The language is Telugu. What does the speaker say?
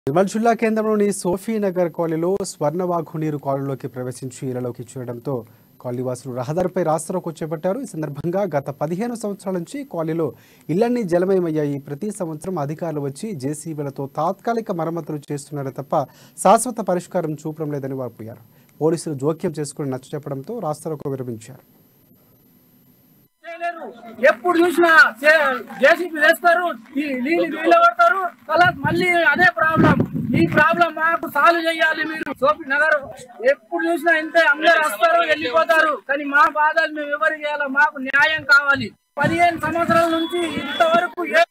నిర్మల్ జిల్లా కేంద్రంలోని సోఫీ నగర్ కాలనీలో స్వర్ణవాఘు నీరు కాలనీలోకి ప్రవేశించి ఇళ్లలోకి చేరడంతో కాలనీవాసులు రహదారిపై రాస్తారోకో చేపట్టారు ఈ సందర్భంగా గత పదిహేను సంవత్సరాల నుంచి కాలనీలో ఇళ్లన్నీ జలమయమయ్యాయి ప్రతి సంవత్సరం అధికారులు వచ్చి జేసీబీలతో తాత్కాలిక మరమ్మతులు చేస్తున్నారే తప్ప శాశ్వత పరిష్కారం చూపడం లేదని వాపోయారు పోలీసులు జోక్యం చేసుకుని నచ్చచెప్పడంతో రాస్తారోకో విరమించారు చేయలేరు ఎప్పుడు చూసినా జేసీబీ తెస్తారు ఈ నీళ్ళు నీళ్ళు పడతారు అలా మళ్ళీ అదే ప్రాబ్లం ఈ ప్రాబ్లం మాకు సాల్వ్ చేయాలి మీరు సోపి నగర్ ఎప్పుడు చూసినా ఇంతే అందరు వస్తారు వెళ్ళిపోతారు కానీ మా బాధలు మేము ఎవరికి చేయాలి మాకు న్యాయం కావాలి పదిహేను సంవత్సరాల నుంచి ఇంతవరకు ఏ